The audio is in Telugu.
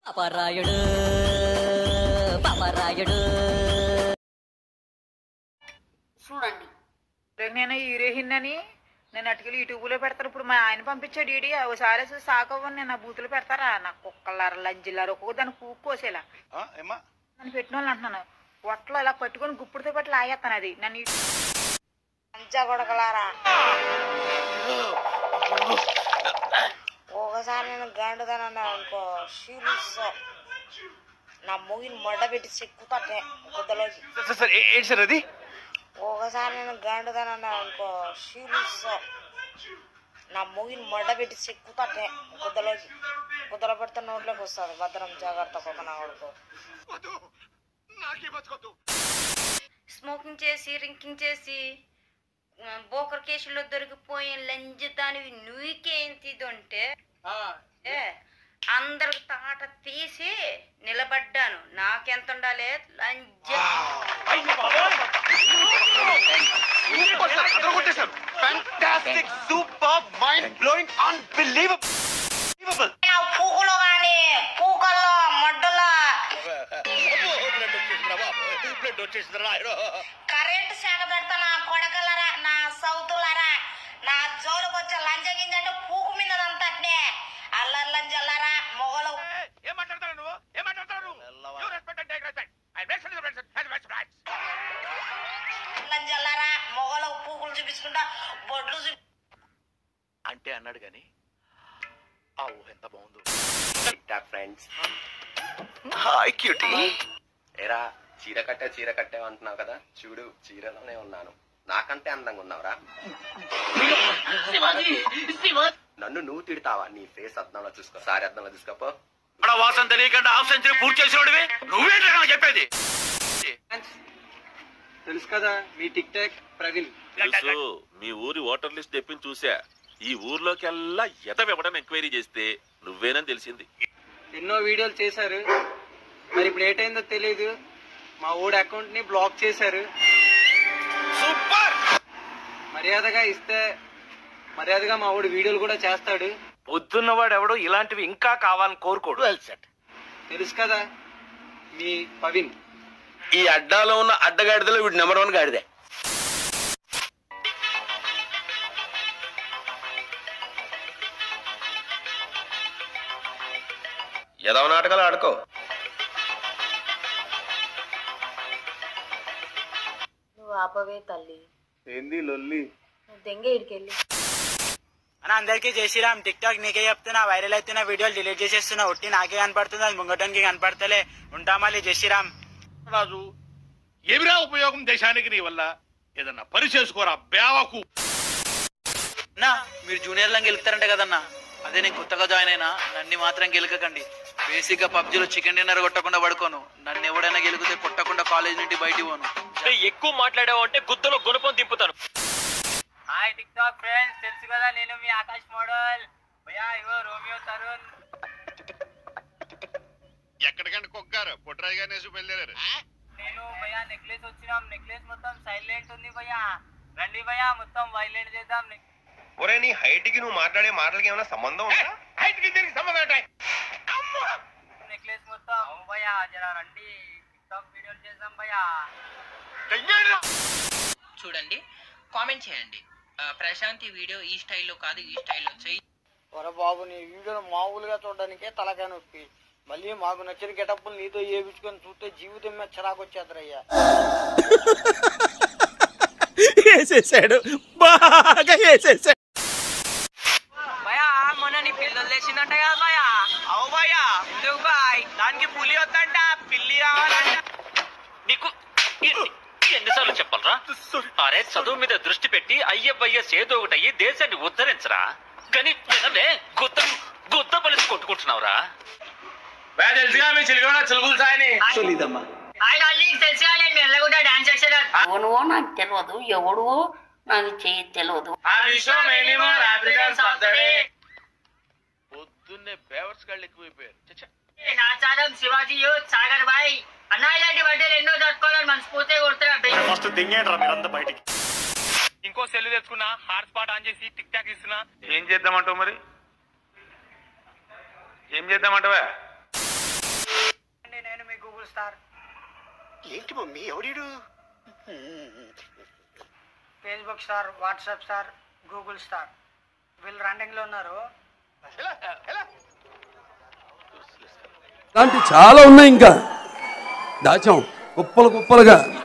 పాపరాయుడు పాపరాయుడు చూడండి రేపు నేను హీరోయిన్ నేను అటుకెళ్ళి యూట్యూబ్లో పెడతాను ఇప్పుడు మా ఆయన పంపించాడు ఈడి ఒకసారి చూసి సాకవ్వని నేను నా బూతులు పెడతారా నా కుక్కలార లంజిల్లారు ఒక్కొక్క దాన్ని కూకోసేలా ఆ, ఏమ్మా నన్ను పెట్టిన వాళ్ళు అంటున్నాను పొట్టలో ఇలా పట్టుకొని గుప్పుడుతో పట్టి లాగేస్తాను అది నన్ను మంచిగా కొడకలారా ఒకసారి నేను గండుదానన్నా అనుకో సీరియస్ నా మూగిని మొడ్డ పెట్టి చెక్కుతాటే గుద్దలోకి సార్, సార్ సార్ ఏ- ఏంటి సార్ అది ఒకసారి నేను గండుదానన్నా అనుకో సీరియస్ నా మూగిని మొడ్డ పెట్టి చెక్కుతాటే గుద్దలోకి గుద్దలో పెడితే నోట్లోకి వస్తుంది భద్రం జాగ్రత్త కుక్క నా కొడుకు స్మోకింగ్ చేసి డ్రింకింగ్ చేసి ఆ, బోకర్ కేసులో దొరికిపోయిన లంజదానివి నువ్వుకేంటిదంటే ఏ అందరికి తాట తీసి నిలబడ్డాను నాకెంత ఉండాలి లంజ సూపర్ సార్ అందరూ కొట్టేశారు fantastic super mind blowing unbelievable పూకులు కానీ పూకల్లో మడ్డలో కరెంట్ శాఖ పెడతా నా కొడకలరా నా సౌతులరా నా జోలుకు వచ్చే లంచ గింజ అంటే పూకు మీదంతా అట్నే అల్లరి లంజల్లారా మొగలు ఏం మాట్లాడతారు నువ్వు ఏం మాట్లాడతారు you respect and take respect I respect respect లంజల్లారా మొగలు పూకులు చూపించుకుంటా బొడ్లు చూపి అంటే అన్నాడు గాని ఆ ఊహ ఎంత బాగుందో ఫ్రెండ్స్ హాయ్ క్యూటీ ఏరా చీర కట్టే చీర కట్టే అంటున్నావు కదా చూడు చీరలోనే ఉన్నాను నాకంటే అందంగా ఉన్నావురా నన్ను నువ్వు తిడతావా నీ ఫేస్ అద్దంలో చూసుకో సారి అద్దంలో చూసుకోపో మన వాసన తెలియకుండా హాఫ్ సెంచరీ పూర్తి చేసినోడివి నువ్వేంటి నాకు చెప్పేది తెలుసు కదా మీ టిక్ టాక్ ప్రవీణ్ తెలుసు మీ ఊరి ఓటర్ లిస్ట్ తెప్పించి చూసా ఈ ఊర్లోకెల్లా ఎదవెవడం ఎంక్వైరీ చేస్తే నువ్వేనని తెలిసింది ఎన్నో వీడియోలు చేశారు మరి ఇప్పుడు ఏటైందో తెలియదు మా ఊడి అకౌంట్ ని బ్లాక్ చేశారు సూపర్ మర్యాదగా ఇస్తే మర్యాదగా మా ఊడి వీడియోలు కూడా చేస్తాడు పొద్దున్నవాడు ఎవడో ఇలాంటివి ఇంకా కావాలని కోరుకోడు వెల్ సెట్ తెలుసు కదా మీ పవిన్ ఈ అడ్డాలో ఉన్న అడ్డగాడిదలో వీడు నెంబర్ వన్ గాడిదే ఎదవ నాటకాలు ఆడుకో నువ్వు ఆపవే తల్లి ఏంది లొల్లి నువ్వు దెంగ ఇడికెళ్ళి అని అందరికీ చేసిరామ్ టిక్ టాక్ నీకే చెప్తున్నా వైరల్ అవుతున్న వీడియోలు డిలీట్ చేసేస్తున్నా ఒట్టి నాకే కనపడుతుంది అది ముంగటానికి కనపడతలే ఉంటా మళ్ళీ జయశ్రీరామ్ రాజు ఏమిరా ఉపయోగం దేశానికి నీ వల్ల ఏదన్నా పని చేసుకోరా బేవకు అన్నా మీరు జూనియర్ గెలుస్తారంట కదన్నా అదే నేను కొత్తగా జాయిన్ అయినా నన్ను మాత్రం గెలకకండి బేసిక్ గా పబ్జీలో చికెన్ డిన్నర్ కొట్టకుండా పడుకోను నన్ను ఎవడైనా గెలిగితే కొట్టకుండా కాలేజ్ నుండి బయటికి పోను ఎక్కువ మాట్లాడావు అంటే గుద్దలో గుణపం దింపుతాను హాయ్ టిక్ టాక్ ఫ్రెండ్స్ తెలుసు కదా నేను మీ ఆకాష్ మోడల్ భయ్యా ఇగో రోమియో తరుణ్ ఎక్కడికంటే కొక్కారు పుట్టరాజు గారిని వేసి బయలుదేరారు నేను భయ్యా నెక్లెస్ వచ్చినాం నెక్లెస్ మొత్తం సైలెంట్ ఉంది భయ్యా రండి భయ్యా మొత్తం వైలెంట్ చేద్దాం ఒరే నీ హైట్ కి నువ్వు మాట్లాడే మాటలకి ఏమైనా సంబంధం ఉందా హైట్ కి దీనికి సంబంధం ఏంటి? నెక్లెస్ మొత్తం భయ్యా జరా రండి టిక్ టాక్ వీడియోలు చేద్దాం భయ్యా తెంగేడురా. చూడండి కామెంట్ చేయండి ఆ, ప్రశాంత్ ఈ వీడియో ఈ స్టైల్లో కాదు ఈ స్టైల్లో చెయ్యి ఒరే బాబు నీ వీడియోలు మామూలుగా చూడడానికే తలకాయ నొప్పి మళ్ళీ మాకు నచ్చిన గెటప్పులు నీతో ఏపించుకొని చూస్తే జీవితం మీద చిరాకు వచ్చేద్దరయ్యా వేసేసాడు బాగా వేసేసాడు భయా మొన్న నీ పిల్లలు తెచ్చిందంట కదా భయా అవు భయా ఎందుకు బాయ్ దానికి పులి వద్దంట పిల్లి కావాలంట నీకు ఎన్ని- ఎన్నిసార్లు చెప్పాలరా అరే చదువు మీద దృష్టి పెట్టి అయ్యబ్బయ్య సేదో ఒకటి అయ్యి దేశాన్ని ఉద్ధరించరా కానీ వినలే గుద్ద గుద్ద పలిసి కొట్టుకుంటున్నావురా ఎవనువో నాకు తెలియదు ఎవడు నాకు చెయ్యి తెలియదు పొద్దున్నే బేవర్స్ గాళ్ళు ఎక్కువైపోయారు చచ్చా నాచారం శివాజీ యూత్ సాగర్ బాయ్ అన్న ఇలాంటి బర్త్డేలు ఎన్నో జరుపుకోవాలని మనస్ఫూర్తిగా కొడుతున్నా ఫస్ట్ దింగేంట్రా మీరంతా బయటికి ఇంకో సెల్ తెచ్చుకున్నా హాట్ స్పాట్ ఆన్ చేసి టిక్ టాక్ ఇస్తున్నా ఏం చేద్దామంటావు మరి ఏం చేద్దామంటావా స్టార్ ఏంటి మమ్మీ ఎవడీడు Facebook star WhatsApp star Google star వీళ్ళు రన్నింగ్లో ఉన్నారు ఇలాంటి చాలా ఉన్నాయి ఇంకా దాచాం కుప్పలు కుప్పలుగా